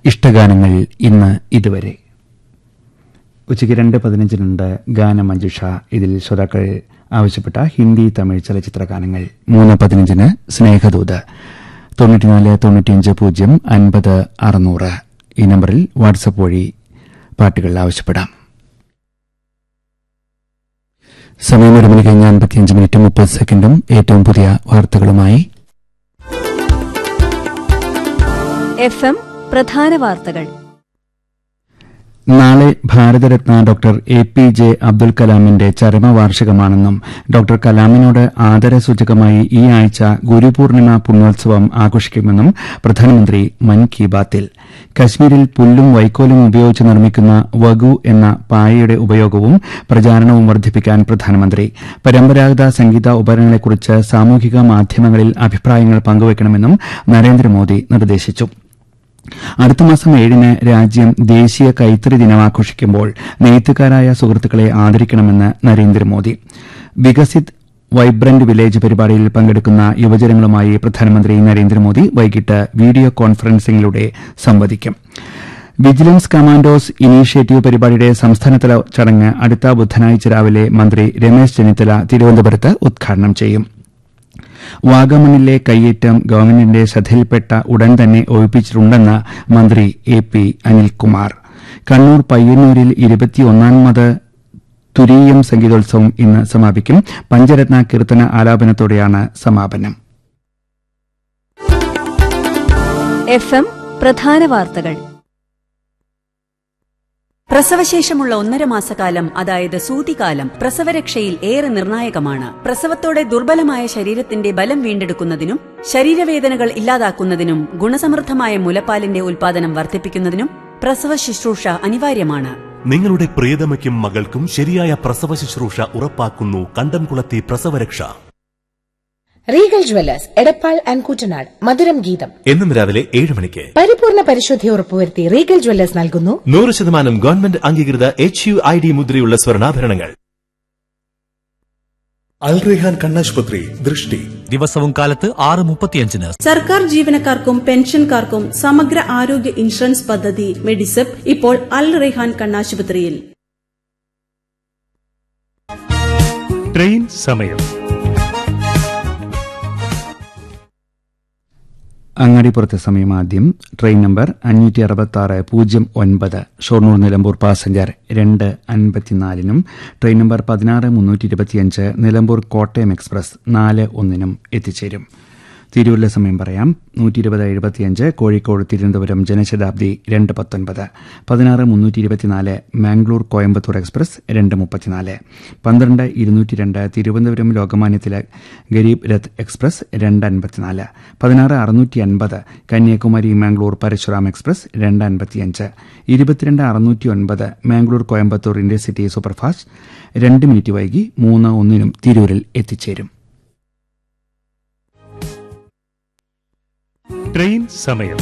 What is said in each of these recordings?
ഇഷ്ടഗാനങ്ങൾ ഇന്ന് ഇതുവരെ ഉച്ചയ്ക്ക് രണ്ട് പതിനഞ്ചിനുണ്ട് ഗാനമഞ്ജുഷ ഇതിൽ ശ്രോതാക്കൾ ആവശ്യപ്പെട്ട ഹിന്ദി തമിഴ് ചലച്ചിത്ര ഗാനങ്ങൾ മൂന്ന് പതിനഞ്ചിന് സ്നേഹദൂത് തൊണ്ണൂറ്റിനാല് തൊണ്ണൂറ്റിയഞ്ച് പൂജ്യം അൻപത് അറുന്നൂറ് ഈ നമ്പറിൽ വാട്സപ്പ് വഴി പാട്ടുകൾ ആവശ്യപ്പെടാം സമയം ഒരു മണി കഴിഞ്ഞ് അൻപത്തിയഞ്ച് മിനിറ്റ് മുപ്പത് സെക്കൻഡും ഏറ്റവും പുതിയ വാർത്തകളുമായി എഫ് എം പ്രധാന വാർത്തകൾ നാളെ Bharat Ratna doctor A P J Abdul കലാമിന്റെ ചരമവാർഷികമാണെന്നും ഡോക്ടർ കലാമിനോട് ആദരസൂചകമായി ഈ ആഴ്ച ഗുരുപൂർണിമ പുണ്യോത്സവം ആഘോഷിക്കുമെന്നും പ്രധാനമന്ത്രി മൻ കി ബാത്തിൽ കശ്മീരിൽ പുല്ലും വൈക്കോലും ഉപയോഗിച്ച് നിർമ്മിക്കുന്ന വഗു എന്ന പായയുടെ ഉപയോഗവും പ്രചാരണവും വർദ്ധിപ്പിക്കാൻ പ്രധാനമന്ത്രി പരമ്പരാഗത സംഗീത ഉപകരണങ്ങളെക്കുറിച്ച് സാമൂഹിക മാധ്യമങ്ങളിൽ അഭിപ്രായങ്ങൾ പങ്കുവയ്ക്കണമെന്നും നരേന്ദ്രമോദി നിർദ്ദേശിച്ചു അടുത്ത മാസം ഏഴിന് രാജ്യം ദേശീയ കൈത്തറി ദിനം ആഘോഷിക്കുമ്പോൾ നെയ്ത്തുകാരായ സുഹൃത്തുക്കളെ ആദരിക്കണമെന്ന് നരേന്ദ്രമോദി വികസിത് വൈബ്രന്റ് വില്ലേജ് പരിപാടിയിൽ പങ്കെടുക്കുന്ന യുവജനങ്ങളുമായി പ്രധാനമന്ത്രി നരേന്ദ്രമോദി വൈകിട്ട് വീഡിയോ കോൺഫറൻസിംഗിലൂടെ സംവദിക്കും വിജിലൻസ് കമാൻഡോസ് ഇനീഷ്യേറ്റീവ് പരിപാടിയുടെ സംസ്ഥാനതല ചടങ്ങ് അടുത്ത ബുധനാഴ്ച രാവിലെ മന്ത്രി രമേശ് ചെന്നിത്തല തിരുവനന്തപുരത്ത് ഉദ്ഘാടനം ചെയ്യും വാഗമണിലെ കയ്യേറ്റം ഗവൺമെന്റിന്റെ ശ്രദ്ധയിൽപ്പെട്ട ഉടൻ തന്നെ ഒഴിപ്പിച്ചിട്ടുണ്ടെന്ന് മന്ത്രി എ പി അനിൽകുമാർ കണ്ണൂർ പയ്യന്നൂരിൽ ഇരുപത്തിയൊന്നാമത് തുരീയം സംഗീതോത്സവം ഇന്ന് സമാപിക്കും പഞ്ചരത്ന കീർത്തന ആലാപനത്തോടെയാണ് സമാപനം എഫ് എം പ്രധാന വാർത്തകൾ പ്രസവശേഷമുള്ള ഒന്നര മാസക്കാലം അതായത് സൂതികാലം പ്രസവരക്ഷയിൽ ഏറെ നിർണായകമാണ് പ്രസവത്തോടെ ദുർബലമായ ശരീരത്തിന്റെ ബലം വീണ്ടെടുക്കുന്നതിനും ശരീരവേദനകൾ ഇല്ലാതാക്കുന്നതിനും ഗുണസമൃദ്ധമായ മുലപ്പാലിന്റെ ഉൽപാദനം വർദ്ധിപ്പിക്കുന്നതിനും പ്രസവ ശുശ്രൂഷ അനിവാര്യമാണ് നിങ്ങളുടെ പ്രിയതമയ്ക്കും മകൾക്കും ശരിയായ പ്രസവ ശുശ്രൂഷ ഉറപ്പാക്കുന്നു കണ്ടംകുളത്തി പ്രസവരക്ഷ Regal jewellers Edappal and Koottanad മധുരം ഗീതം എന്നും രാവിലെ ഏഴ് മണിക്ക് പരിപൂർണ പരിശുദ്ധി ഉറപ്പുവരുത്തി റീഗൽ ജ്വല്ലേഴ്സ് നൽകുന്നു നൂറ് ശതമാനം ഗവൺമെന്റ് അംഗീകൃത എച്ച് യു ഐ ഡി മുദ്രയുള്ള സ്വർണ്ണാഭരണങ്ങൾ അൽ റിഹാൻ കണ്ണാശുപത്രി ദൃഷ്ടി ദിവസവും കാലത്ത് ആറ് മുപ്പത്തിയഞ്ചിന് സർക്കാർ ജീവനക്കാർക്കും പെൻഷൻകാർക്കും സമഗ്ര ആരോഗ്യ ഇൻഷുറൻസ് പദ്ധതി മെഡിസെപ്പ് ഇപ്പോൾ അൽ റെഹാൻ കണ്ണാശുപത്രിയിൽ ട്രെയിൻ സമയം അങ്ങാടിപ്പുറത്തെ സമയം ആദ്യം ട്രെയിൻ നമ്പർ അഞ്ഞൂറ്റി അറുപത്തി ആറ് പൂജ്യം ഒൻപത് ഷൊർണൂർ നിലമ്പൂർ പാസഞ്ചർ രണ്ട് അൻപത്തിനാലിനും ട്രെയിൻ നമ്പർ പതിനാറ് മുന്നൂറ്റി ഇരുപത്തിയഞ്ച് നിലമ്പൂർ കോട്ടയം എക്സ്പ്രസ് നാല് ഒന്നിനും എത്തിച്ചേരും തിരൂരിലെ സമയം പറയാം നൂറ്റി ഇരുപത് എഴുപത്തിയഞ്ച് കോഴിക്കോട് തിരുവനന്തപുരം ജനശതാബ്ദി രണ്ട് പത്തൊൻപത് പതിനാറ് മുന്നൂറ്റി ഇരുപത്തിനാല് മാംഗ്ലൂർ കോയമ്പത്തൂർ എക്സ്പ്രസ് രണ്ട് മുപ്പത്തിനാല് പന്ത്രണ്ട് ഇരുന്നൂറ്റി രണ്ട് തിരുവനന്തപുരം ലോകമാന്യത്തിലെ ഗരീബ് രഥ് എക്സ്പ്രസ് രണ്ട് അൻപത്തിനാല് പതിനാറ് അറുന്നൂറ്റി അൻപത് കന്യാകുമാരി മാംഗ്ലൂർ പരശുറാം എക്സ്പ്രസ് രണ്ട് അൻപത്തിയഞ്ച് ഇരുപത്തിരണ്ട് അറുന്നൂറ്റി ഒൻപത് മാംഗ്ലൂർ കോയമ്പത്തൂർ ഇന്റർസിറ്റി സൂപ്പർഫാസ്റ്റ് രണ്ട് മിനിറ്റ് വൈകി മൂന്ന് ഒന്നിനും തിരൂരിൽ എത്തിച്ചേരും ട്രെയിൻ സമയം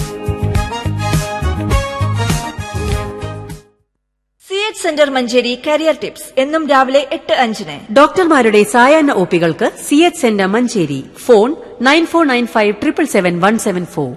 C H centre Manjeri career tips എന്നും രാവിലെ എട്ട് അഞ്ചിന് ഡോക്ടർമാരുടെ സായാഹ്ന ഒപികൾക്ക് C H centre Manjeri phone nine four nine five triple seven one seven four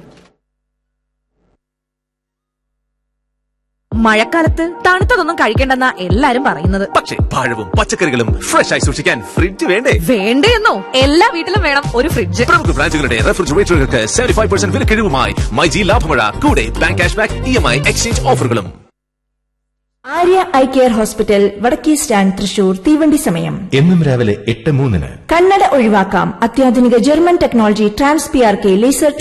മഴക്കാലത്ത് തണുത്തതൊന്നും കഴിക്കേണ്ടെന്നാ എല്ലാരും പറയുന്നത് പക്ഷേ പഴവും പച്ചക്കറികളും ഫ്രഷ് ആയി സൂക്ഷിക്കാൻ ഫ്രിഡ്ജ് വേണ്ടേ വേണ്ടേന്നോ എല്ലാ വീട്ടിലും വേണം ഒരു ഫ്രിഡ്ജ് പ്രമുഖ ബ്രാൻഡുകളുടെ റെഫ്രിജറേറ്ററുകൾക്ക് സെവന്റി ഫൈവ് പെർസെന്റ് വിലക്കിഴിവുമായി മൈജി ലാഭമഴ കൂടെ bank cash back E M I exchange ഓഫറുകളും ആര്യ ഐ കെയർ ഹോസ്പിറ്റൽ വടക്കേ സ്റ്റാൻഡ് തൃശൂർ തീവണ്ടി സമയം എന്നും രാവിലെ എട്ട് മൂന്നിന് കണ്ണട ഒഴിവാക്കാം അത്യാധുനിക German technology trans P R K laser